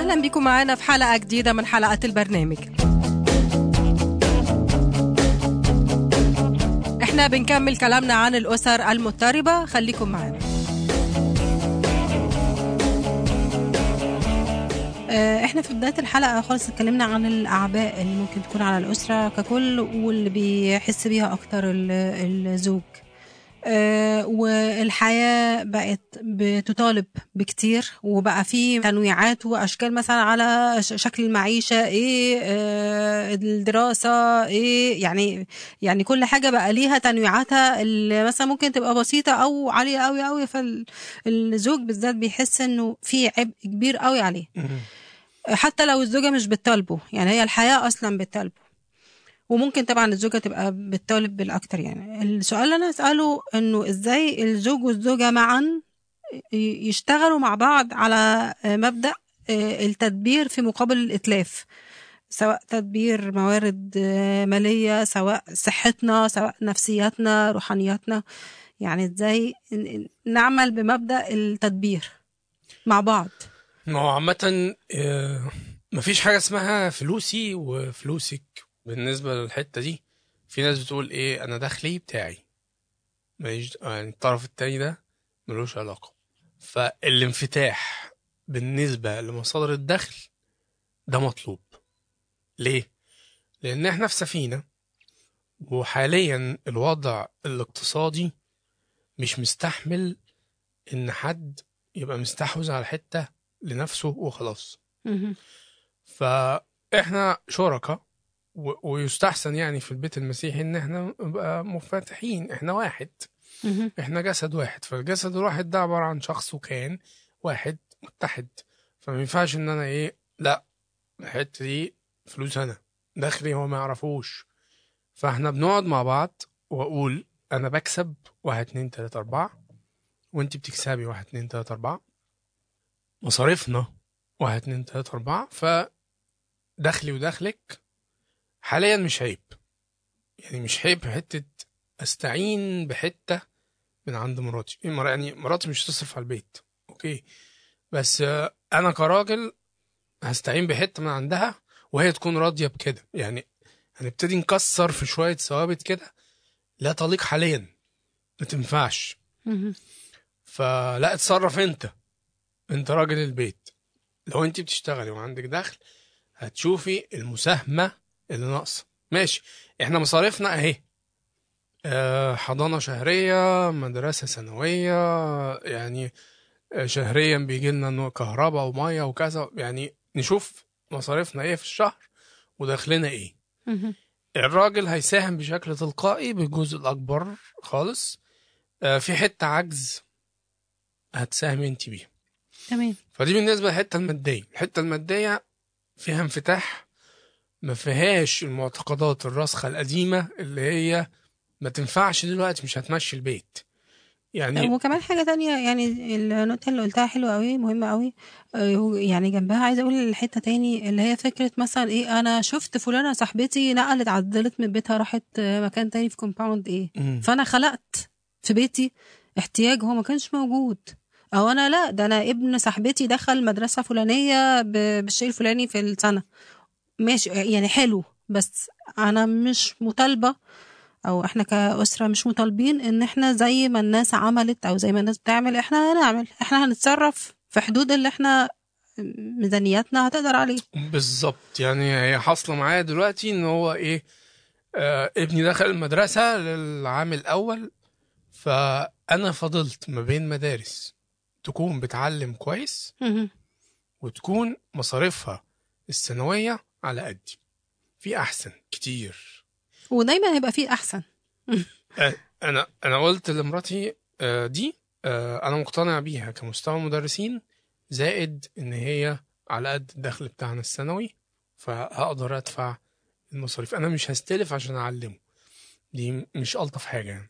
أهلا بكم معنا في حلقة جديدة من حلقات البرنامج احنا بنكمل كلامنا عن الأسر المضطربة خليكم معنا آه، احنا في بداية الحلقة خالص اتكلمنا عن الأعباء اللي ممكن تكون على الأسرة ككل واللي بيحس بيها أكتر ال- الزوج آه، والحياة بقت بتطالب بكتير وبقى في تنويعات وأشكال مثلا على ش- شكل المعيشة إيه آه، الدراسة إيه يعني يعني كل حاجة بقى ليها تنويعاتها اللي مثلا ممكن تبقى بسيطة أو عالية أوي أوي فالزوج بالذات بيحس إنه في عبء كبير أوي عليه حتى لو الزوجة مش بتطالبه يعني هي الحياة أصلا بتطالبه وممكن طبعا الزوجة تبقى بتطالب بالأكتر يعني السؤال اللي أنا أسأله إنه إزاي الزوج والزوجة معا ي- يشتغلوا مع بعض على مبدأ التدبير في مقابل الإتلاف سواء تدبير موارد مالية سواء صحتنا سواء نفسياتنا روحانياتنا يعني إزاي ن- نعمل بمبدأ التدبير مع بعض ما هو عامة آه، مفيش حاجة اسمها فلوسي وفلوسك بالنسبة للحتة دي في ناس بتقول ايه انا دخلي بتاعي ماليش يعني الطرف التاني ده ملوش علاقة فالانفتاح بالنسبة لمصادر الدخل ده مطلوب ليه؟ لأن احنا في سفينة وحاليا الوضع الاقتصادي مش مستحمل إن حد يبقى مستحوذ على حتة لنفسه وخلاص مهم. فاحنا شركاء و- ويستحسن يعني في البيت المسيحي ان احنا نبقى منفتحين احنا واحد مهم. احنا جسد واحد فالجسد الواحد ده عبارة عن شخص وكيان واحد متحد فما ينفعش ان انا ايه لا الحتة دي فلوس انا دخلي هو ما يعرفوش فاحنا بنقعد مع بعض واقول انا بكسب واحد اتنين تلاتة اربعة وانت بتكسبي واحد اتنين تلاتة اربعة مصاريفنا واحد اتنين تلاتة اربعة فدخلي ودخلك حاليا مش عيب يعني مش عيب حتة استعين بحتة من عند مراتي مر- يعني مراتي مش تصرف على البيت اوكي بس آه، انا كراجل هستعين بحتة من عندها وهي تكون راضية بكده يعني هنبتدي نكسر في شوية ثوابت كده لا تليق حاليا ما تنفعش مهم. فلا اتصرف انت انت راجل البيت لو انت بتشتغلي وعندك دخل هتشوفي المساهمة اللي ناقصة ماشي احنا مصاريفنا اهي آه، حضانة شهرية مدرسة سنوية يعني آه، شهريا بيجي لنا كهرباء ومية وكذا يعني نشوف مصاريفنا ايه في الشهر ودخلنا ايه مهم. الراجل هيساهم بشكل تلقائي بالجزء الأكبر خالص آه، في حتة عجز هتساهم انت بيها تمام فدي بالنسبة للحتة المادية الحتة المادية فيها انفتاح ما فيهاش المعتقدات الراسخة القديمة اللي هي ما تنفعش دلوقتي مش هتمشي البيت يعني وكمان حاجة تانية يعني النقطة اللي قلتها حلوة قوي مهمة قوي آه، يعني جنبها عايزة أقول الحتة تاني اللي هي فكرة مثلا إيه أنا شفت فلانة صاحبتي نقلت عدلت من بيتها راحت آه، مكان تاني في كومباوند إيه مم. فأنا خلقت في بيتي احتياج هو ما كانش موجود أو أنا لا ده أنا ابن صاحبتي دخل مدرسة فلانية ب- بالشيء الفلاني في السنة ماشي يعني حلو بس أنا مش مطالبة او احنا كأسرة مش مطالبين ان احنا زي ما الناس عملت او زي ما الناس بتعمل احنا هنعمل احنا هنتصرف في حدود اللي احنا ميزانياتنا هتقدر عليه بالظبط يعني هي حاصلة معايا دلوقتي ان هو ايه آه ابني دخل المدرسة للعام الأول فأنا فضلت ما بين مدارس تكون بتعلم كويس وتكون مصاريفها السنوية على قدي في أحسن كتير ودايما هيبقى فيه احسن أنا أنا قلت لمراتي آه، دي آه، أنا مقتنع بيها كمستوى مدرسين زائد إن هي على قد الدخل بتاعنا السنوي فهقدر أدفع المصاريف أنا مش هستلف عشان أعلمه دي مش ألطف حاجة يعني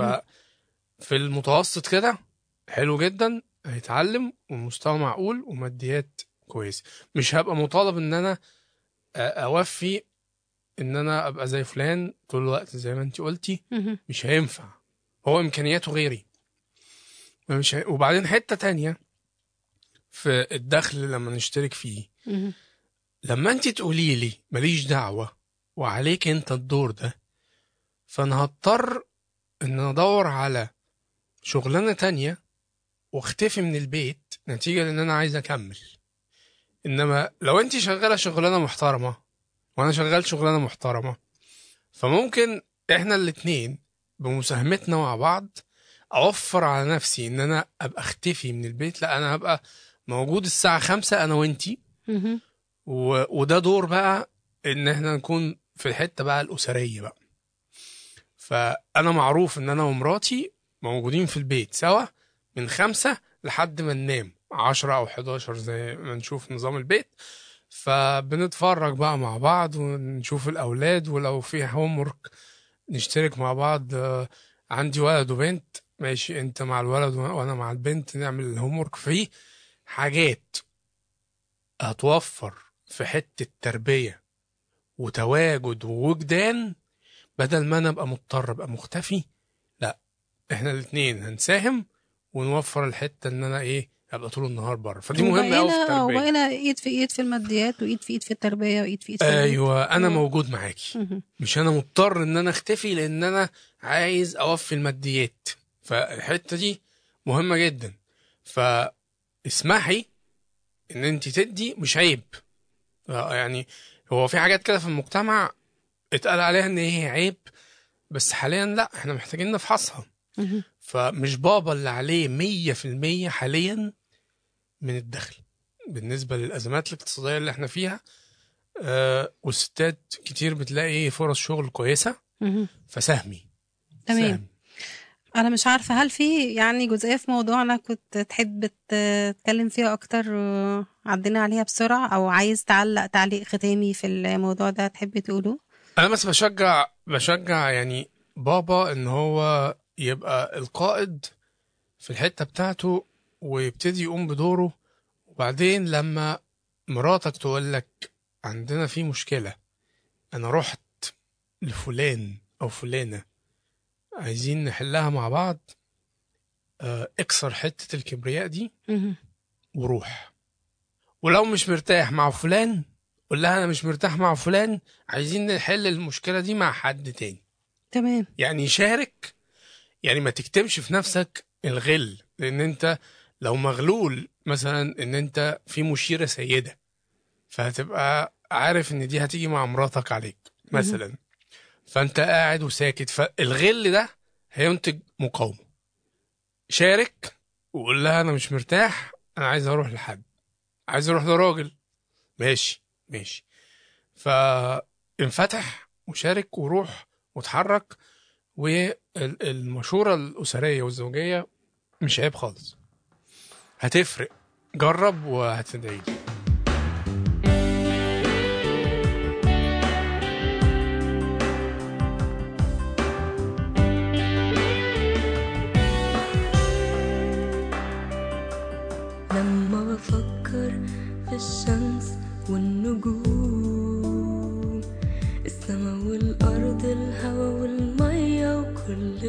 ففي المتوسط كده حلو جدا هيتعلم ومستوى معقول وماديات كويس مش هبقى مطالب ان انا أ- اوفي ان انا ابقى زي فلان طول الوقت زي ما انت قلتي مهم. مش هينفع هو امكانياته غيري مش هي... وبعدين حته تانية في الدخل لما نشترك فيه مهم. لما انت تقولي لي ماليش دعوة وعليك انت الدور ده فانا هضطر ان ادور على شغلانة تانية واختفي من البيت نتيجة لان انا عايز اكمل انما لو انت شغالة شغلانة محترمة وانا شغال شغلانة محترمة فممكن احنا الاتنين بمساهمتنا مع بعض اوفر على نفسي ان انا ابقى اختفي من البيت لا انا هبقى موجود الساعة خمسة انا وانتي مهم. و... وده دور بقى ان احنا نكون في الحته بقى الاسريه بقى فانا معروف ان انا ومراتي موجودين في البيت سوا من خمسة لحد ما ننام عشرة او 11 زي ما نشوف نظام البيت فبنتفرج بقى مع بعض ونشوف الاولاد ولو في هومورك نشترك مع بعض آه، عندي ولد وبنت ماشي انت مع الولد وانا مع البنت نعمل الهومورك فيه حاجات هتوفر في حتة تربية وتواجد ووجدان بدل ما انا ابقى مضطر ابقى مختفي لا احنا الاتنين هنساهم ونوفر الحتة ان انا ايه ابقى طول النهار بره فدي مهمة قوي في وبقينا- التربية وبقينا ايد في ايد في الماديات وايد في ايد في التربيه وايد في ايد في البيت. ايوه انا مم. موجود معاكي مهم. مش انا مضطر ان انا اختفي لان انا عايز اوفي الماديات فالحته دي مهمه جدا فاسمحي ان انت تدي مش عيب آه، يعني هو في حاجات كده في المجتمع اتقال عليها ان هي عيب بس حاليا لا احنا محتاجين نفحصها مهم. فمش بابا اللي عليه مية في المية حاليا من الدخل بالنسبة للأزمات الاقتصادية اللي احنا فيها آه والستات كتير بتلاقي فرص شغل كويسة مهم. فسهمي تمام سهمي. انا مش عارفه هل في يعني جزئيه في موضوعنا كنت تحب ت- تتكلم فيها اكتر آه، عدينا عليها بسرعه او عايز تعلق تعليق ختامي في الموضوع ده تحب تقوله أنا بس بشجع بشجع يعني بابا إن هو يبقى القائد في الحتة بتاعته ويبتدي يقوم بدوره وبعدين لما مراتك تقول لك عندنا في مشكلة أنا رحت لفلان أو فلانة عايزين نحلها مع بعض آه، اكسر حتة الكبرياء دي مهم. وروح ولو مش مرتاح مع فلان قول لها أنا مش مرتاح مع فلان عايزين نحل المشكلة دي مع حد تاني تمام يعني شارك يعني ما تكتمش في نفسك الغل لان انت لو مغلول مثلا ان انت في مشيره سيده فهتبقى عارف ان دي هتيجي مع مراتك عليك مثلا فانت قاعد وساكت فالغل ده هينتج مقاومه شارك وقول لها انا مش مرتاح انا عايز اروح لحد عايز اروح لراجل ماشي ماشي فانفتح وشارك وروح واتحرك والمشورة الأسرية والزوجية مش عيب خالص هتفرق جرب وهتدعي لي لما بفكر في الشمس والنجوم السما والأرض الهوا والمية وكل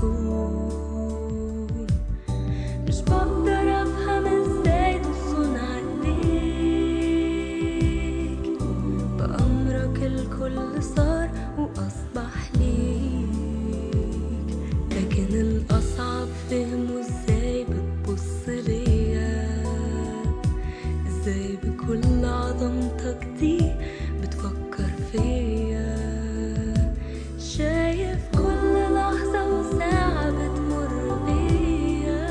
الكون مش بقدر أفهم ازاي تصون عليك بأمرك الكل صار وأصبح ليك لكن الأصعب فهمه ازاي بتبص ليا ازاي بكل عظمتك دي بتفكر فيا شايف كل لحظة وساعة بتمر بيا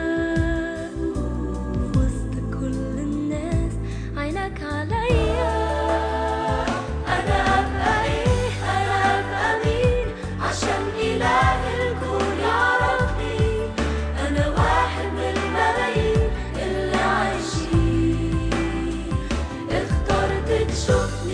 في وسط كل الناس عينك عليا أنا أبقى إيه أنا أبقى مين عشان إله الكون يعرفني أنا واحد من الملايين اللي عايشين اخترت تشوفني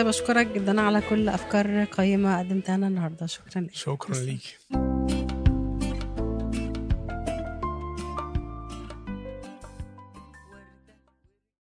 بشكرك جدا على كل افكار قيمه قدمتها لنا النهارده شكرا لك شكرا ليكي